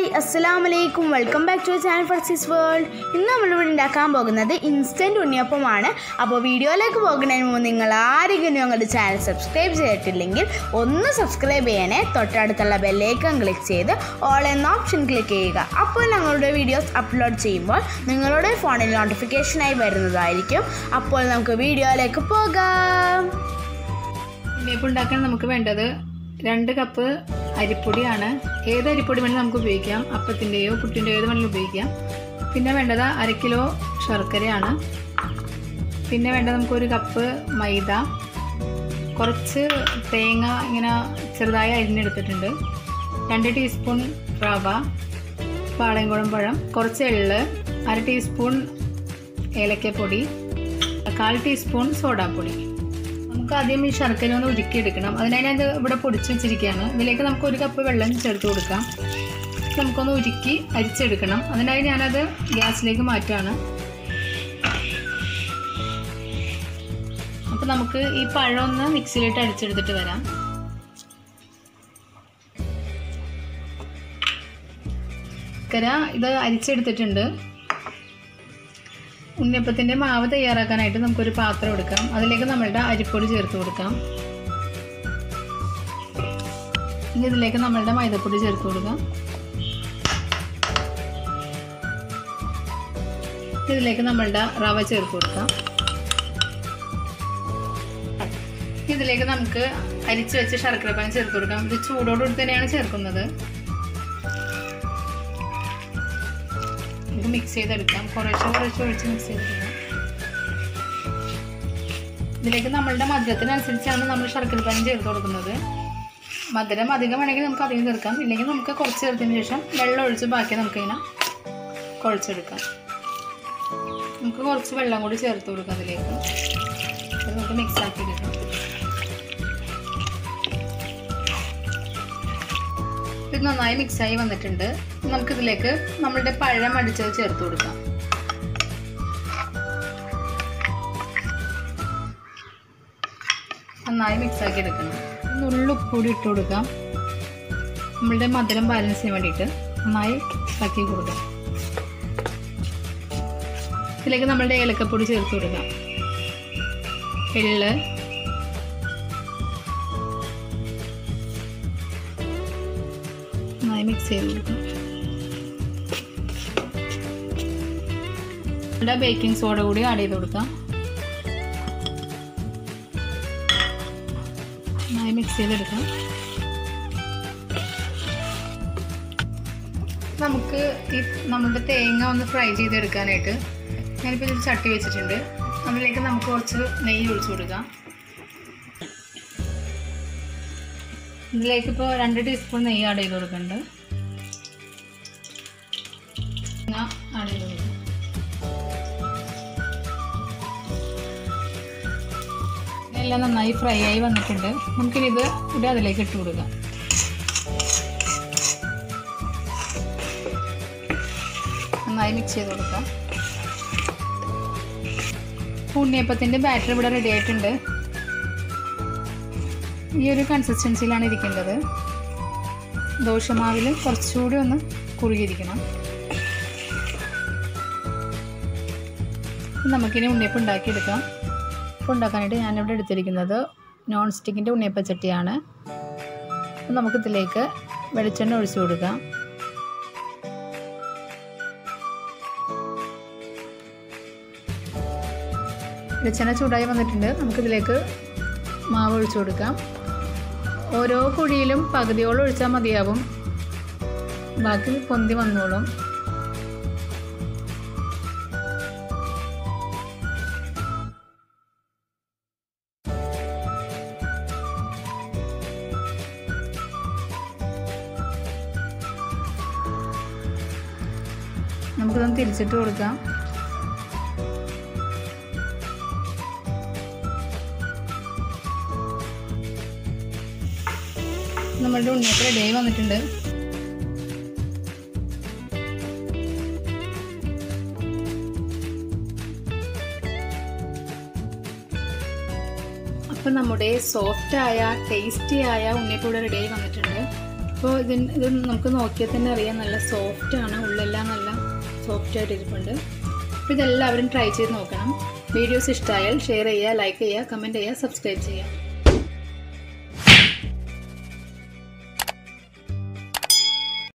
അസ്സലാം വലൈക്കും welcome back to channel Farsees world ഇന്ന് നമ്മളിവിടെ ഉണ്ടാക്കാൻ പോകുന്നത് ഇൻസ്റ്റൻറ്റ് ഉണ്ണിയപ്പമാണ് അപ്പോൾ വീഡിയോയിലേക്ക് പോകുന്നതിന് മുമ്പ് നിങ്ങൾ ആരെങ്കിലും ഞങ്ങളുടെ ചാനൽ സബ്സ്ക്രൈബ് ചെയ്തിട്ടില്ലെങ്കിൽ ഒന്ന് സബ്സ്ക്രൈബ് ചെയ്യണേ തൊട്ടടുത്തുള്ള ബെല്ലേക്കൺ ക്ലിക്ക് ചെയ്ത് ഓൾ എന്ന ഓപ്ഷൻ ക്ലിക്ക് ചെയ്യുക അപ്പോൾ ഞങ്ങളുടെ വീഡിയോസ് അപ്ലോഡ് ചെയ്യുമ്പോൾ നിങ്ങളുടെ ഫോണിൽ നോട്ടിഫിക്കേഷനായി വരുന്നതായിരിക്കും അപ്പോൾ നമുക്ക് വീഡിയോയിലേക്ക് പോകാം ഉണ്ണിയപ്പം ഉണ്ടാക്കാൻ നമുക്ക് വേണ്ടത് രണ്ട് കപ്പ് അരിപ്പൊടിയാണ് ഏത് അരിപ്പൊടി വേണമെങ്കിലും നമുക്ക് ഉപയോഗിക്കാം അപ്പത്തിൻ്റെയോ പുട്ടിൻ്റെയോ ഏത് വേണമെങ്കിലും ഉപയോഗിക്കാം പിന്നെ വേണ്ടത് അര കിലോ ശർക്കരയാണ് പിന്നെ വേണ്ടത് നമുക്കൊരു കപ്പ് മൈദ കുറച്ച് തേങ്ങ ഇങ്ങനെ ചെറുതായി അരിഞ്ഞെടുത്തിട്ടുണ്ട് രണ്ട് ടീസ്പൂൺ റവ പാളയംകുളം പഴം കുറച്ച് എള്ള് അര ടീസ്പൂൺ ഏലക്കപ്പൊടി കാൽ ടീസ്പൂൺ സോഡാപ്പൊടി നമുക്ക് ആദ്യം ഈ ശർക്കര ഒന്ന് ഉരുക്കിയെടുക്കണം അതിനായി ഞാൻ ഇത് ഇവിടെ പൊടിച്ച് വെച്ചിരിക്കുകയാണ് ഇതിലേക്ക് നമുക്ക് ഒരു കപ്പ് വെള്ളം ചേർത്ത് കൊടുക്കാം നമുക്കൊന്ന് ഉരുക്കി അരിച്ചെടുക്കണം അതിനായി ഞാനത് ഗ്യാസിലേക്ക് മാറ്റുകയാണ് അപ്പോൾ നമുക്ക് ഈ പഴം ഒന്ന് മിക്സിയിലിട്ട് അടിച്ചെടുത്തിട്ട് വരാം ശർക്കര ഇത് അരിച്ചെടുത്തിട്ടുണ്ട് ഉണ്ണിയപ്പത്തിൻ്റെ മാവ് തയ്യാറാക്കാനായിട്ട് നമുക്കൊരു പാത്രം എടുക്കാം അതിലേക്ക് നമ്മളുടെ അരിപ്പൊടി ചേർത്ത് കൊടുക്കാം ഇനി ഇതിലേക്ക് നമ്മളുടെ മൈദപ്പൊടി ചേർത്ത് കൊടുക്കാം ഇതിലേക്ക് നമ്മളുടെ റവ ചേർത്ത് കൊടുക്കാം ഇതിലേക്ക് നമുക്ക് അരിച്ചു വെച്ച ശർക്കര പാൻ ചേർത്ത് കൊടുക്കാം ഇത് ചൂടോടുകൂടി തന്നെയാണ് ചേർക്കുന്നത് നമുക്ക് മിക്സ് ചെയ്തെടുക്കാം കുറേശ്ശെ കുറേശ്ശെ ഒഴിച്ച് മിക്സ് ചെയ്തെടുക്കാം ഇതിലേക്ക് നമ്മളുടെ മധുരത്തിനനുസരിച്ചാണ് നമ്മൾ ശർക്കര പാനി ചേർത്ത് കൊടുക്കുന്നത് മധുരം അധികം വേണമെങ്കിൽ നമുക്ക് അധികം ചേർക്കാം ഇല്ലെങ്കിൽ നമുക്ക് കുറച്ച് ചേർത്തതിന് ശേഷം വെള്ളം ഒഴിച്ച് ബാക്കി നമുക്കിങ്ങനെ കുഴച്ചെടുക്കാം നമുക്ക് കുറച്ച് വെള്ളം കൂടി ചേർത്ത് കൊടുക്കാം അതിലേക്ക് അത് നമുക്ക് മിക്സ് ആക്കി എടുക്കാം ഇത് നന്നായി മിക്സായി വന്നിട്ടുണ്ട് നമുക്കിതിലേക്ക് നമ്മളുടെ പഴം അടിച്ചത് ചേർത്ത് കൊടുക്കാം നന്നായി മിക്സാക്കി എടുക്കണം നുള്ളുപ്പൊടി ഇട്ട് കൊടുക്കാം നമ്മളുടെ മധുരം ബാലൻസ് ചെയ്യാൻ വേണ്ടിയിട്ട് നന്നായി ആക്കി കൊടുക്കാം ഇതിലേക്ക് നമ്മളുടെ ഏലക്കപ്പൊടി ചേർത്ത് കൊടുക്കാം എള്ള് നന്നായി മിക്സ് ചെയ്ത് കൊടുക്കാം ഇവിടെ ബേക്കിംഗ് സോഡ കൂടി ആഡ് ചെയ്ത് കൊടുക്കാം നന്നായി മിക്സ് ചെയ്തെടുക്കാം നമുക്ക് ഈ നമ്മുടെ തേങ്ങ ഒന്ന് ഫ്രൈ ചെയ്തെടുക്കാനായിട്ട് ഞാനിപ്പോൾ ഒരു ചട്ടി വെച്ചിട്ടുണ്ട് അതിലേക്ക് നമുക്ക് കുറച്ച് നെയ്യ് ഒഴിച്ചു കൊടുക്കാം ഇതിലേക്ക് ഇപ്പോൾ രണ്ട് ടീസ്പൂൺ നെയ്യ് ആഡ് ചെയ്ത് കൊടുക്കുന്നുണ്ട് ആഡ് ചെയ്ത് കൊടുക്കാം എല്ലാം നന്നായി ഫ്രൈ ആയി വന്നിട്ടുണ്ട് നമുക്കിനി ഇത് ഇവിടെ അതിലേക്ക് ഇട്ട് കൊടുക്കാം നന്നായി മിക്സ് ചെയ്ത് കൊടുക്കാം ഉണ്ണിയപ്പത്തിൻ്റെ ബാറ്റർ ഇവിടെ റെഡി ആയിട്ടുണ്ട് ഈ ഒരു കൺസിസ്റ്റൻസിയിലാണ് ഇരിക്കേണ്ടത് ദോശമാവിൽ കുറച്ചുകൂടി ഒന്ന് കുറുകിയിരിക്കണം നമുക്കിനി ഉണ്ണിയപ്പം ഉണ്ടാക്കിയെടുക്കാം ഉണ്ണിയപ്പം ഉണ്ടാക്കാനായിട്ട് ഞാനിവിടെ എടുത്തിരിക്കുന്നത് നോൺ സ്റ്റിക്കിൻ്റെ ഉണ്ണിയപ്പച്ചട്ടിയാണ് നമുക്കിതിലേക്ക് വെളിച്ചെണ്ണ ഒഴിച്ചു കൊടുക്കാം വെളിച്ചെണ്ണ ചൂടായി വന്നിട്ടുണ്ട് നമുക്കിതിലേക്ക് മാവ് ഒഴിച്ചു കൊടുക്കാം ഓരോ കുഴിയിലും പകുതിയോളം ഒഴിച്ചാൽ മതിയാവും ബാക്കി പൊന്തി വന്നോളും നമുക്കിതൊന്ന് തിരിച്ചിട്ട് കൊടുക്കാം നമ്മളുടെ ഉണ്ണിയപ്പം റെഡിയായി വന്നിട്ടുണ്ട് അപ്പം നമ്മുടെ സോഫ്റ്റായ ടേസ്റ്റിയായ ഉണ്ണിയപ്പം ഇവിടെ റെഡിയായി വന്നിട്ടുണ്ട് അപ്പോൾ ഇതിന് ഇത് നമുക്ക് നോക്കിയാൽ തന്നെ അറിയാം നല്ല സോഫ്റ്റ് ആണ് ഉള്ളെല്ലാം നല്ല സോഫ്റ്റ് ആയിട്ട് ഇരിപ്പുണ്ട് അപ്പോൾ ഇതെല്ലാവരും ട്രൈ ചെയ്ത് നോക്കണം വീഡിയോസ് ഇഷ്ടമായാൽ ഷെയർ ചെയ്യുക ലൈക്ക് ചെയ്യുക കമൻറ്റ് ചെയ്യുക സബ്സ്ക്രൈബ് ചെയ്യുക